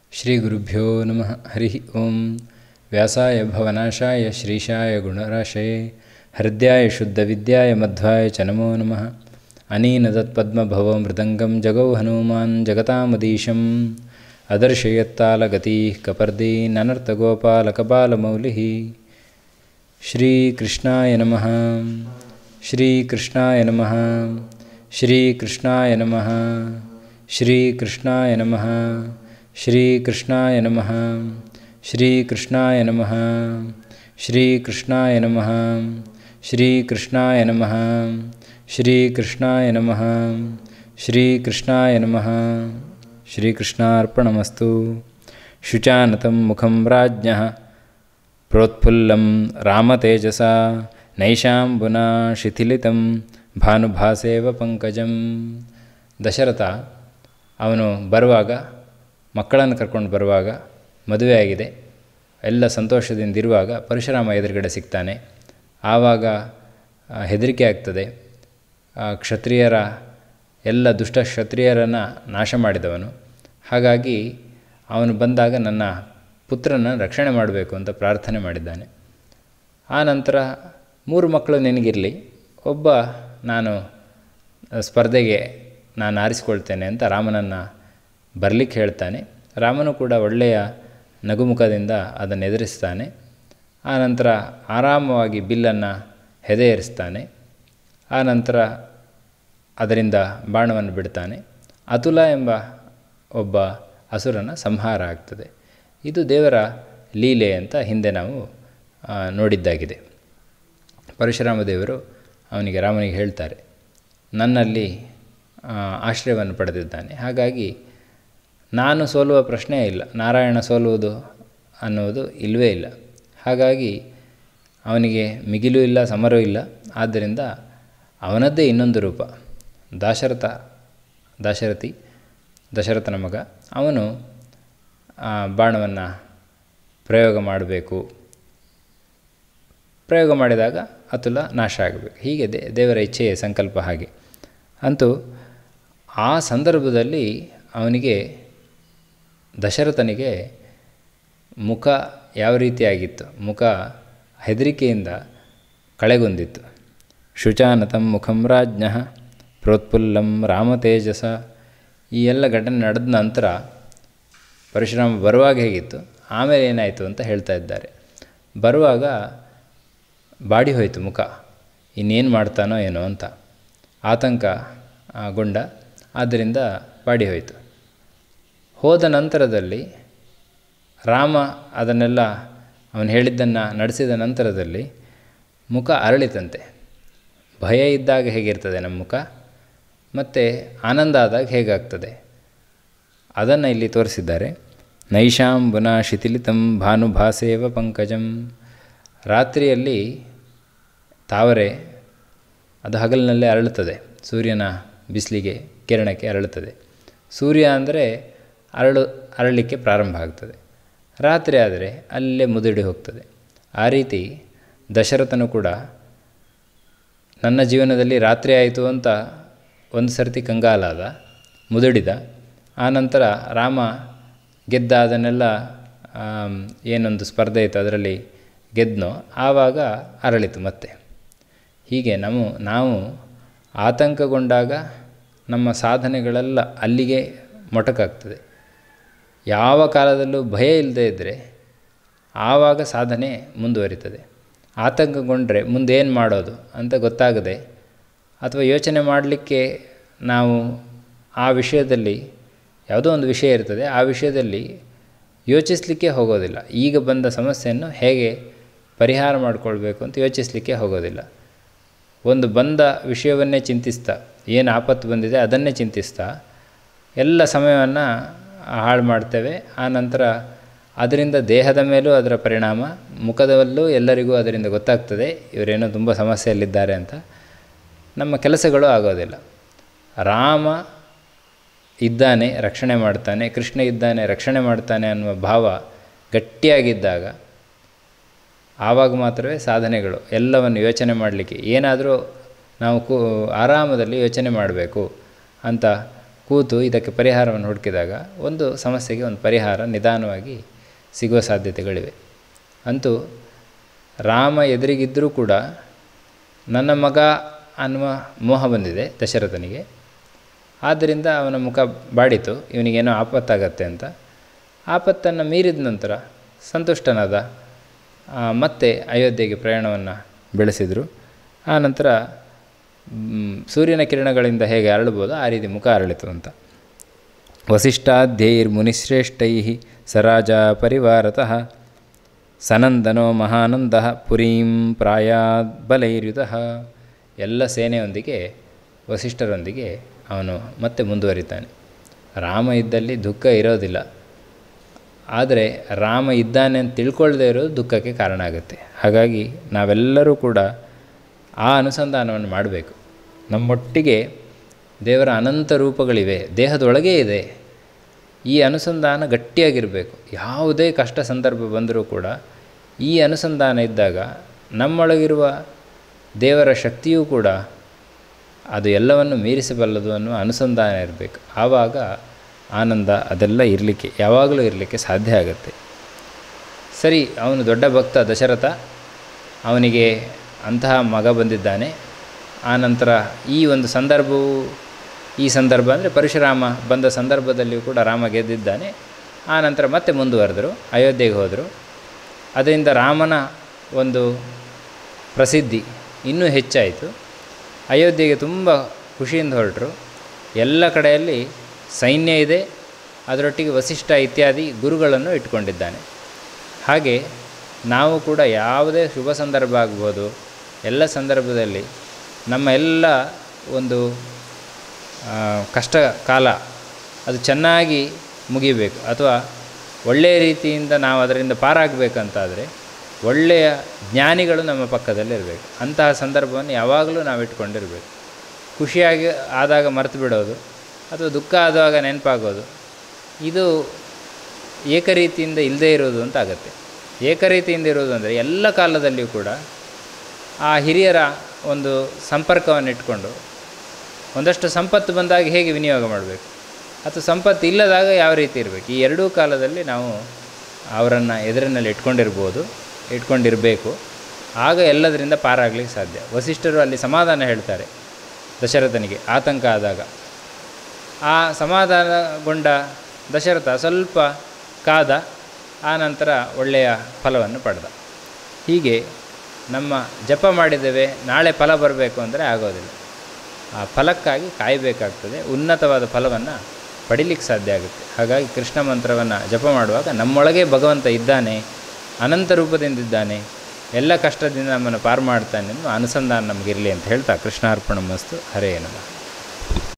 श्रीगुरुभ्यो नमः हरिः ॐ व्यासाय भवनाशाय श्रीशाय गुणराशये हृद्याय शुद्धविद्याय मध्वाय च नमो नमः अनीनदत्पद्मभवो मृदङ्गं जगौ हनूमान् जगतामदीशम् अदर्शयत्तालगतिः कपर्दी ननर्तगोपालकपालमौलिः श्रीकृष्णाय नमः श्रीकृष्णाय नमः श्रीकृष्णाय नमः श्रीकृष्णाय नमः श्रीकृष्णाय नमः श्रीकृष्णाय नमः श्रीकृष्णाय नमः श्रीकृष्णाय नमः श्रीकृष्णाय नमः श्रीकृष्णाय नमः श्रीकृष्णार्पणमस्तु शुचानतं मुखं राज्ञः प्रोत्फुल्लं रामतेजसा नैशाम्बुना ಶಿಥಿಲಿತಂ ಭಾನುಭಾಸೇವ ಪಂಕಜಂ ದಶರಥ ಅವನು ಬರುವಾಗ ಮಕ್ಕಳನ್ನು ಕರ್ಕೊಂಡು ಬರುವಾಗ ಮದುವೆಯಾಗಿದೆ ಎಲ್ಲ ಸಂತೋಷದಿಂದಿರುವಾಗ ಪರಶುರಾಮ ಎದುರುಗಡೆ ಸಿಗ್ತಾನೆ ಆವಾಗ ಹೆದರಿಕೆ ಆಗ್ತದೆ ಕ್ಷತ್ರಿಯರ ಎಲ್ಲ ದುಷ್ಟ ಕ್ಷತ್ರಿಯರನ್ನು ನಾಶ ಮಾಡಿದವನು ಹಾಗಾಗಿ ಅವನು ಬಂದಾಗ ನನ್ನ ಪುತ್ರನ ರಕ್ಷಣೆ ಮಾಡಬೇಕು ಅಂತ ಪ್ರಾರ್ಥನೆ ಮಾಡಿದ್ದಾನೆ ಆ ನಂತರ ಮೂರು ಮಕ್ಕಳು ನಿನಗಿರಲಿ ಒಬ್ಬ ನಾನು ಸ್ಪರ್ಧೆಗೆ ನಾನು ಆರಿಸ್ಕೊಳ್ತೇನೆ ಅಂತ ರಾಮನನ್ನು ಬರಲಿಕ್ಕೆ ಹೇಳ್ತಾನೆ ರಾಮನು ಕೂಡ ಒಳ್ಳೆಯ ನಗುಮುಖದಿಂದ ಅದನ್ನು ಎದುರಿಸ್ತಾನೆ ಆನಂತರ ಆರಾಮವಾಗಿ ಬಿಲ್ಲನ್ನು ಹೆದೆಯೇರಿಸ್ತಾನೆ ಆನಂತರ ಅದರಿಂದ ಬಾಣವನ್ನು ಬಿಡ್ತಾನೆ ಅತುಲ ಎಂಬ ಒಬ್ಬ ಅಸುರನ ಸಂಹಾರ ಆಗ್ತದೆ ಇದು ದೇವರ ಲೀಲೆ ಅಂತ ಹಿಂದೆ ನಾವು ನೋಡಿದ್ದಾಗಿದೆ ಪರಶುರಾಮ ದೇವರು ಅವನಿಗೆ ರಾಮನಿಗೆ ಹೇಳ್ತಾರೆ ನನ್ನಲ್ಲಿ ಆಶ್ರಯವನ್ನು ಪಡೆದಿದ್ದಾನೆ ಹಾಗಾಗಿ ನಾನು ಸೋಲುವ ಪ್ರಶ್ನೆ ಇಲ್ಲ ನಾರಾಯಣ ಸೋಲುವುದು ಅನ್ನುವುದು ಇಲ್ಲವೇ ಇಲ್ಲ ಹಾಗಾಗಿ ಅವನಿಗೆ ಮಿಗಿಲೂ ಇಲ್ಲ ಸಮರೂ ಇಲ್ಲ ಆದ್ದರಿಂದ ಅವನದ್ದೇ ಇನ್ನೊಂದು ರೂಪ ದಾಶರಥ ದಾಶರಥಿ ದಶರಥನ ಮಗ ಅವನು ಬಾಣವನ್ನು ಪ್ರಯೋಗ ಮಾಡಬೇಕು ಪ್ರಯೋಗ ಮಾಡಿದಾಗ ಅತುಲ ನಾಶ ಆಗಬೇಕು ಹೀಗೆ ದೇ ದೇವರ ಇಚ್ಛೆಯ ಸಂಕಲ್ಪ ಹಾಗೆ ಅಂತೂ ಆ ಸಂದರ್ಭದಲ್ಲಿ ಅವನಿಗೆ ದಶರಥನಿಗೆ ಮುಖ ಯಾವ ರೀತಿಯಾಗಿತ್ತು ಮುಖ ಹೆದರಿಕೆಯಿಂದ ಕಳೆಗೊಂದಿತ್ತು ಶುಚಾನತಂ ಮುಖಂ ರಾಜ್ಞ ಪ್ರೋತ್ಫುಲ್ಲಂ ರಾಮತೇಜಸ ಈ ಎಲ್ಲ ಘಟನೆ ನಡೆದ ನಂತರ ಪರಶುರಾಮ ಬರುವಾಗ ಹೇಗಿತ್ತು ಆಮೇಲೆ ಏನಾಯಿತು ಅಂತ ಹೇಳ್ತಾ ಇದ್ದಾರೆ ಬರುವಾಗ ಬಾಡಿ ಹೋಯಿತು ಮುಖ ಇನ್ನೇನು ಮಾಡ್ತಾನೋ ಏನೋ ಅಂತ ಆತಂಕ ಗೊಂಡ ಆದ್ದರಿಂದ ಬಾಡಿ ಹೋಯಿತು ಹೋದ ನಂತರದಲ್ಲಿ ರಾಮ ಅದನ್ನೆಲ್ಲ ಅವನು ಹೇಳಿದ್ದನ್ನು ನಡೆಸಿದ ನಂತರದಲ್ಲಿ ಮುಖ ಅರಳಿತಂತೆ ಭಯ ಇದ್ದಾಗ ಹೇಗಿರ್ತದೆ ನಮ್ಮ ಮುಖ ಮತ್ತು ಆನಂದ ಆದಾಗ ಹೇಗಾಗ್ತದೆ ಅದನ್ನು ಇಲ್ಲಿ ತೋರಿಸಿದ್ದಾರೆ ನೈಶಾಂಬುನ ಶಿಥಿಲಿತಂ ಭಾನುಭಾಸೇವ ಪಂಕಜಂ ರಾತ್ರಿಯಲ್ಲಿ ತಾವರೆ ಅದು ಹಗಲಿನಲ್ಲೇ ಅರಳುತ್ತದೆ ಸೂರ್ಯನ ಬಿಸಿಲಿಗೆ ಕಿರಣಕ್ಕೆ ಅರಳುತ್ತದೆ ಸೂರ್ಯ ಅಂದರೆ ಅರಳು ಅರಳಲಿಕ್ಕೆ ಪ್ರಾರಂಭ ಆಗ್ತದೆ ರಾತ್ರಿ ಆದರೆ ಅಲ್ಲೇ ಮುದುಡಿ ಹೋಗ್ತದೆ ಆ ರೀತಿ ದಶರಥನು ಕೂಡ ನನ್ನ ಜೀವನದಲ್ಲಿ ರಾತ್ರಿ ಆಯಿತು ಅಂತ ಒಂದು ಸರ್ತಿ ಕಂಗಾಲಾದ ಮುದುಡಿದ ಆನಂತರ ರಾಮ ಗೆದ್ದ ಅದನ್ನೆಲ್ಲ ಏನೊಂದು ಸ್ಪರ್ಧೆ ಇತ್ತು ಅದರಲ್ಲಿ ಗೆದ್ದನೋ ಆವಾಗ ಅರಳಿತು ಮತ್ತೆ ಹೀಗೆ ನಾವು ನಾವು ಆತಂಕಗೊಂಡಾಗ ನಮ್ಮ ಸಾಧನೆಗಳೆಲ್ಲ ಅಲ್ಲಿಗೆ ಮೊಟಕಾಗ್ತದೆ ಯಾವ ಕಾಲದಲ್ಲೂ ಭಯ ಇಲ್ಲದೆ ಇದ್ದರೆ ಆವಾಗ ಸಾಧನೆ ಮುಂದುವರಿತದೆ ಆತಂಕಗೊಂಡ್ರೆ ಮುಂದೆ ಏನು ಮಾಡೋದು ಅಂತ ಗೊತ್ತಾಗದೆ ಅಥವಾ ಯೋಚನೆ ಮಾಡಲಿಕ್ಕೆ ನಾವು ಆ ವಿಷಯದಲ್ಲಿ ಯಾವುದೋ ಒಂದು ವಿಷಯ ಇರ್ತದೆ ಆ ವಿಷಯದಲ್ಲಿ ಯೋಚಿಸಲಿಕ್ಕೆ ಹೋಗೋದಿಲ್ಲ ಈಗ ಬಂದ ಸಮಸ್ಯೆಯನ್ನು ಹೇಗೆ ಪರಿಹಾರ ಮಾಡಿಕೊಳ್ಬೇಕು ಅಂತ ಯೋಚಿಸಲಿಕ್ಕೆ ಹೋಗೋದಿಲ್ಲ ಒಂದು ಬಂದ ವಿಷಯವನ್ನೇ ಚಿಂತಿಸ್ತಾ ಏನು ಆಪತ್ತು ಬಂದಿದೆ ಅದನ್ನೇ ಚಿಂತಿಸ್ತಾ ಎಲ್ಲ ಸಮಯವನ್ನು ಹಾಳು ಮಾಡ್ತೇವೆ ಆ ನಂತರ ಅದರಿಂದ ದೇಹದ ಮೇಲೂ ಅದರ ಪರಿಣಾಮ ಮುಖದಲ್ಲೂ ಎಲ್ಲರಿಗೂ ಅದರಿಂದ ಗೊತ್ತಾಗ್ತದೆ ಇವರೇನೋ ತುಂಬ ಸಮಸ್ಯೆಯಲ್ಲಿದ್ದಾರೆ ಅಂತ ನಮ್ಮ ಕೆಲಸಗಳು ಆಗೋದಿಲ್ಲ ರಾಮ ಇದ್ದಾನೆ ರಕ್ಷಣೆ ಮಾಡ್ತಾನೆ ಕೃಷ್ಣ ಇದ್ದಾನೆ ರಕ್ಷಣೆ ಮಾಡ್ತಾನೆ ಅನ್ನುವ ಭಾವ ಗಟ್ಟಿಯಾಗಿದ್ದಾಗ ಆವಾಗ ಮಾತ್ರವೇ ಸಾಧನೆಗಳು ಎಲ್ಲವನ್ನು ಯೋಚನೆ ಮಾಡಲಿಕ್ಕೆ ಏನಾದರೂ ನಾವು ಕು ಆರಾಮದಲ್ಲಿ ಯೋಚನೆ ಮಾಡಬೇಕು ಅಂತ ಕೂತು ಇದಕ್ಕೆ ಪರಿಹಾರವನ್ನು ಹುಡುಕಿದಾಗ ಒಂದು ಸಮಸ್ಯೆಗೆ ಒಂದು ಪರಿಹಾರ ನಿಧಾನವಾಗಿ ಸಿಗುವ ಸಾಧ್ಯತೆಗಳಿವೆ ಅಂತೂ ರಾಮ ಎದುರಿಗಿದ್ದರೂ ಕೂಡ ನನ್ನ ಮಗ ಅನ್ನುವ ಮೋಹ ಬಂದಿದೆ ದಶರಥನಿಗೆ ಆದ್ದರಿಂದ ಅವನ ಮುಖ ಬಾಡಿತು ಇವನಿಗೇನೋ ಆಪತ್ತಾಗತ್ತೆ ಅಂತ ಆಪತ್ತನ್ನು ಮೀರಿದ ನಂತರ ಸಂತುಷ್ಟನಾದ ಆ, ಮತ್ತೆ ಅಯೋಧ್ಯೆಗೆ ಪ್ರಯಾಣವನ್ನು ಬೆಳೆಸಿದರು ಆ ನಂತರ ಮ್, ಸೂರ್ಯನ ಕಿರಣಗಳಿಂದ ಹೇಗೆ ಅರಳಬೋದು ಆ ರೀತಿ ಮುಖ ಅರಳಿತು ಅಂತ ವಸಿಷ್ಠಾಧ್ಯೈರ್ ಮುನಿಶ್ರೇಷ್ಠೈ ಸರಾಜ ಪರಿವಾರತಃ ಸನಂದನೋ ಮಹಾನಂದ ಪುರೀಂ ಪ್ರಾಯಾದ್ ಬಲೈರ್ಯುತಃ ಎಲ್ಲ ಸೇನೆಯೊಂದಿಗೆ ವಸಿಷ್ಠರೊಂದಿಗೆ ಅವನು ಮತ್ತೆ ಮುಂದುವರಿತಾನೆ ರಾಮ ಇದ್ದಲ್ಲಿ ದುಃಖ ಇರೋದಿಲ್ಲ ಆದರೆ ರಾಮ ಇದ್ದಾನೆ ಅಂತ ತಿಳ್ಕೊಳ್ಳದೇ ಇರೋದು ದುಃಖಕ್ಕೆ ಕಾರಣ ಆಗುತ್ತೆ ಹಾಗಾಗಿ ನಾವೆಲ್ಲರೂ ಕೂಡ ಆ ಅನುಸಂಧಾನವನ್ನು ಮಾಡಬೇಕು ನಮ್ಮೊಟ್ಟಿಗೆ ದೇವರ ಅನಂತ ರೂಪಗಳಿವೆ ದೇಹದೊಳಗೇ ಇದೆ ಈ ಅನುಸಂಧಾನ ಗಟ್ಟಿಯಾಗಿರಬೇಕು ಯಾವುದೇ ಕಷ್ಟ ಸಂದರ್ಭ ಬಂದರೂ ಕೂಡ ಈ ಅನುಸಂಧಾನ ಇದ್ದಾಗ ನಮ್ಮೊಳಗಿರುವ ದೇವರ ಶಕ್ತಿಯೂ ಕೂಡ ಅದು ಎಲ್ಲವನ್ನು ಮೀರಿಸಬಲ್ಲದು ಅನ್ನುವ ಅನುಸಂಧಾನ ಇರಬೇಕು ಆವಾಗ ಆನಂದ ಅದೆಲ್ಲ ಇರಲಿಕ್ಕೆ ಯಾವಾಗಲೂ ಇರಲಿಕ್ಕೆ ಸಾಧ್ಯ ಆಗುತ್ತೆ ಸರಿ ಅವನು ದೊಡ್ಡ ಭಕ್ತ ದಶರಥ ಅವನಿಗೆ ಅಂತಹ ಮಗ ಬಂದಿದ್ದಾನೆ ಆನಂತರ ಈ ಒಂದು ಸಂದರ್ಭವು ಈ ಸಂದರ್ಭ ಅಂದರೆ ಪರಶುರಾಮ ಬಂದ ಸಂದರ್ಭದಲ್ಲಿಯೂ ಕೂಡ ರಾಮ ಗೆದ್ದಿದ್ದಾನೆ ಆನಂತರ ಮತ್ತೆ ಮುಂದುವರೆದರು ಅಯೋಧ್ಯೆಗೆ ಹೋದರು ಅದರಿಂದ ರಾಮನ ಒಂದು ಪ್ರಸಿದ್ಧಿ ಇನ್ನೂ ಹೆಚ್ಚಾಯಿತು ಅಯೋಧ್ಯೆಗೆ ತುಂಬ ಖುಷಿಯಿಂದ ಹೊರಟರು ಎಲ್ಲ ಕಡೆಯಲ್ಲಿ ಸೈನ್ಯ ಇದೆ ಅದರೊಟ್ಟಿಗೆ ವಸಿಷ್ಠ ಇತ್ಯಾದಿ ಗುರುಗಳನ್ನು ಇಟ್ಕೊಂಡಿದ್ದಾನೆ ಹಾಗೆ ನಾವು ಕೂಡ ಯಾವುದೇ ಶುಭ ಸಂದರ್ಭ ಆಗ್ಬೋದು ಎಲ್ಲ ಸಂದರ್ಭದಲ್ಲಿ ನಮ್ಮ ಎಲ್ಲ ಒಂದು ಆ, ಕಷ್ಟ ಕಾಲ ಅದು ಚೆನ್ನಾಗಿ ಮುಗಿಬೇಕು ಅಥವಾ ಒಳ್ಳೆಯ ರೀತಿಯಿಂದ ನಾವು ಅದರಿಂದ ಪಾರಾಗಬೇಕಂತಾದರೆ ಒಳ್ಳೆಯ ಜ್ಞಾನಿಗಳು ನಮ್ಮ ಪಕ್ಕದಲ್ಲಿರಬೇಕು ಅಂತಹ ಸಂದರ್ಭವನ್ನು ಯಾವಾಗಲೂ ನಾವು ಇಟ್ಕೊಂಡಿರಬೇಕು ಖುಷಿಯಾಗಿ ಆದಾಗ ಮರೆತು ಬಿಡೋದು ಅಥವಾ ದುಃಖ ಆದಾಗ ನೆನಪಾಗೋದು ಇದು ಏಕರೀತಿಯಿಂದ ಇಲ್ಲದೇ ಇರೋದು ಅಂತ ಆಗುತ್ತೆ ಏಕರೀತಿಯಿಂದ ಇರೋದು ಅಂದರೆ ಎಲ್ಲ ಕಾಲದಲ್ಲಿಯೂ ಕೂಡ ಆ ಹಿರಿಯರ ಒಂದು ಸಂಪರ್ಕವನ್ನು ಇಟ್ಕೊಂಡು ಒಂದಷ್ಟು ಸಂಪತ್ತು ಬಂದಾಗ ಹೇಗೆ ವಿನಿಯೋಗ ಮಾಡಬೇಕು ಅಥವಾ ಸಂಪತ್ತು ಇಲ್ಲದಾಗ ಯಾವ ರೀತಿ ಇರಬೇಕು ಈ ಎರಡೂ ಕಾಲದಲ್ಲಿ ನಾವು ಅವರನ್ನು ಎದುರಿನಲ್ಲಿ ಇಟ್ಕೊಂಡಿರ್ಬೋದು ಇಟ್ಕೊಂಡಿರಬೇಕು ಆಗ ಎಲ್ಲದರಿಂದ ಪಾರಾಗಲಿಕ್ಕೆ ಸಾಧ್ಯ ವಸಿಷ್ಠರು ಅಲ್ಲಿ ಸಮಾಧಾನ ಹೇಳ್ತಾರೆ ದಶರಥನಿಗೆ ಆತಂಕ ಆದಾಗ ಆ ಸಮಾಧಾನಗೊಂಡ ದಶರಥ ಸ್ವಲ್ಪ ಕಾದ ಆ ನಂತರ ಒಳ್ಳೆಯ ಫಲವನ್ನು ಪಡೆದ ಹೀಗೆ ನಮ್ಮ ಜಪ ಮಾಡಿದ್ದೇವೆ ನಾಳೆ ಫಲ ಬರಬೇಕು ಅಂದರೆ ಆಗೋದಿಲ್ಲ ಆ ಫಲಕ್ಕಾಗಿ ಕಾಯಬೇಕಾಗ್ತದೆ ಉನ್ನತವಾದ ಫಲವನ್ನು ಪಡಿಲಿಕ್ಕೆ ಸಾಧ್ಯ ಆಗುತ್ತೆ ಹಾಗಾಗಿ ಕೃಷ್ಣ ಮಂತ್ರವನ್ನು ಜಪ ಮಾಡುವಾಗ ನಮ್ಮೊಳಗೆ ಭಗವಂತ ಇದ್ದಾನೆ ಅನಂತ ರೂಪದಿಂದಿದ್ದಾನೆ ಎಲ್ಲ ಕಷ್ಟದಿಂದ ನಮ್ಮನ್ನು ಪಾರು ಮಾಡ್ತಾನೆ ಅನ್ನೋ ಅನುಸಂಧಾನ ನಮಗಿರಲಿ ಅಂತ ಹೇಳ್ತಾ ಕೃಷ್ಣಾರ್ಪಣ ಮಸ್ತು ಹರೇ ನಮಃ